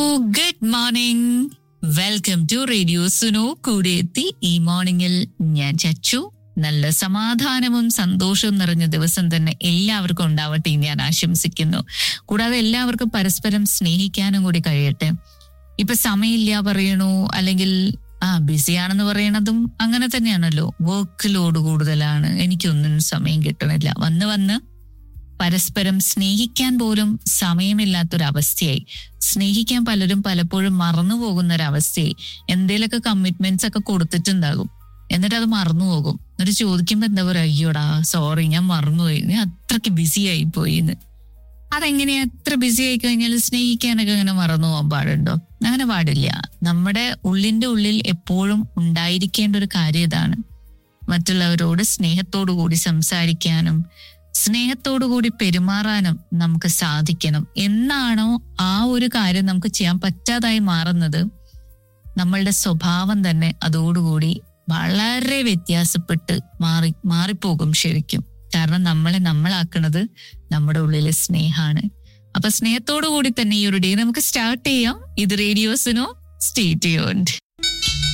good morning welcome to radio Suno കൂടെ എത്തി ഈ മോർണിംഗിൽ ഞാൻ ചച്ചു നല്ല സമാധാനവും സന്തോഷവും നിറഞ്ഞ ദിവസം തന്നെ എല്ലാവർക്കും ഉണ്ടാവട്ടെ എന്ന് ഞാൻ ആശംസിക്കുന്നു കൂടാതെ എല്ലാവർക്കും പരസ്പരം സ്നേഹിക്കാനും കൂടി കഴിയട്ടെ ഇപ്പൊ സമയമില്ല പറയണു അല്ലെങ്കിൽ ആ ബിസിയാണെന്ന് പറയണതും അങ്ങനെ തന്നെയാണല്ലോ വർക്ക് ലോഡ് കൂടുതലാണ് എനിക്കൊന്നിനും സമയം കിട്ടണില്ല വന്ന് വന്ന് പരസ്പരം സ്നേഹിക്കാൻ പോലും സമയമില്ലാത്തൊരവസ്ഥയായി സ്നേഹിക്കാൻ പലരും പലപ്പോഴും മറന്നു പോകുന്ന ഒരവസ്ഥയായി എന്തേലൊക്കെ കമ്മിറ്റ്മെന്റ്സ് ഒക്കെ കൊടുത്തിട്ടുണ്ടാകും എന്നിട്ട് അത് മറന്നു പോകും എന്നിട്ട് ചോദിക്കുമ്പോ എന്താ പറയാ അയ്യോടാ സോറി ഞാൻ മറന്നുപോയി ഞാൻ അത്രയ്ക്ക് ബിസി ആയി പോയി എന്ന് അതെങ്ങനെയാ എത്ര ബിസി ആയി കഴിഞ്ഞാൽ സ്നേഹിക്കാനൊക്കെ അങ്ങനെ മറന്നു പോകാൻ പാടുണ്ടോ അങ്ങനെ പാടില്ല നമ്മുടെ ഉള്ളിന്റെ ഉള്ളിൽ എപ്പോഴും ഉണ്ടായിരിക്കേണ്ട ഒരു കാര്യം ഇതാണ് മറ്റുള്ളവരോട് സ്നേഹത്തോടു കൂടി സംസാരിക്കാനും സ്നേഹത്തോടു കൂടി പെരുമാറാനും നമുക്ക് സാധിക്കണം എന്നാണോ ആ ഒരു കാര്യം നമുക്ക് ചെയ്യാൻ പറ്റാതായി മാറുന്നത് നമ്മളുടെ സ്വഭാവം തന്നെ അതോടുകൂടി വളരെ വ്യത്യാസപ്പെട്ട് മാറി മാറിപ്പോകും ശരിക്കും കാരണം നമ്മളെ നമ്മളാക്കുന്നത് നമ്മുടെ ഉള്ളിലെ സ്നേഹാണ് അപ്പൊ സ്നേഹത്തോടു കൂടി തന്നെ ഈ ഒരു ഡേ നമുക്ക് സ്റ്റാർട്ട് ചെയ്യാം ഇത് റേഡിയോസിനോ സ്റ്റേറ്റ് യോണ്ട്